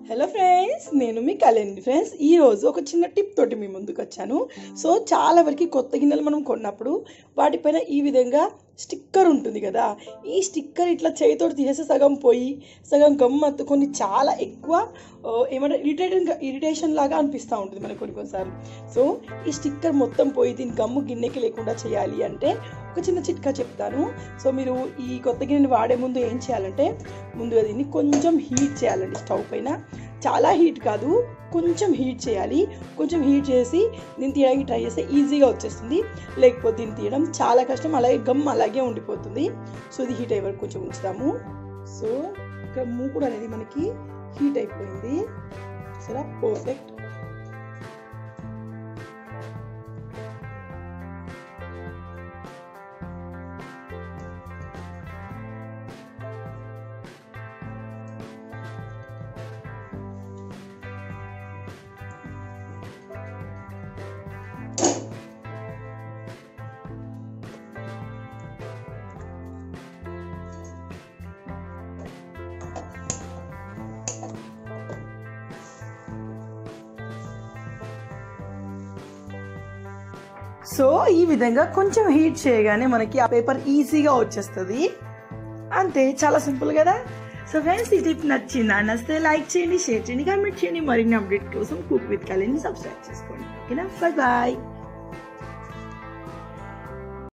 hello friends నేను మీ Kalyani friends ఈ రోజు ఒక చిన్న టిప్ తోటి మీ ముందుకు వచ్చాను సో చాలా వరకు కొత్త గిన్నెలు మనం కొన్నప్పుడు వాటిపైన ఈ విధంగా స్టిక్కర్ ఉంటుంది కదా ఈ స్టిక్కర్ ఇట్లా చేతితోటి తీసేస్తే సగం పోయి సగం గమ్ అత్తుకొని చాలా ఎక్కువ ఆ, ఏమంటే ఇరిటేటింగ్ ఇరిటేషన్ లాగా అనిపిస్తూ ఉంటుంది మనకు కొన్ని కొన్నిసార్లు సో ఈ స్టిక్కర్ మొత్తం పోయి దీని గమ్ము గిన్నెకి లేకుండా చేయాలి అంటే ఒక చిన్న చిట్కా చెప్తాను సో మీరు ఈ కొత్త గిన్నెని వాడే ముందు ఏం చేయాలంటే ముందుగా దీన్ని కొంచెం హీట్ చేయాలండి స్టవ్ పైన చాలా హీట్ కాదు కొంచెం హీట్ చేయాలి కొంచెం హీట్ చేసి దీన్ని తీయడానికి ట్రై చేస్తే ఈజీగా వచ్చేస్తుంది లేకపోతే దీన్ని తీయడం చాలా కష్టం అలాగే గమ్ అలాగే ఉండిపోతుంది సో ఇది హీట్ అయ్యే వరకు కొంచెం ఉంచుతాము సో ఇక్కడ మూకుడు అనేది మనకి హీట్ అయిపోయింది సరే పర్ఫెక్ట్ సో ఈ విధంగా కొంచెం హీట్ చేయగానే మనకి ఆ పేపర్ ఈజీగా వచ్చేస్తుంది అంతే చాలా సింపుల్ కదా సో ఫ్రెండ్స్ ఈ టిప్ నచ్చిందా నచ్చితే లైక్ చేయండి షేర్ చేయండి కామెంట్ చేయండి మరిన్ని అప్డేట్ కోసం కుక్ విత్ కలీని సబ్స్క్రైబ్ చేసుకోండి ఓకేనా బాయ్ బాయ్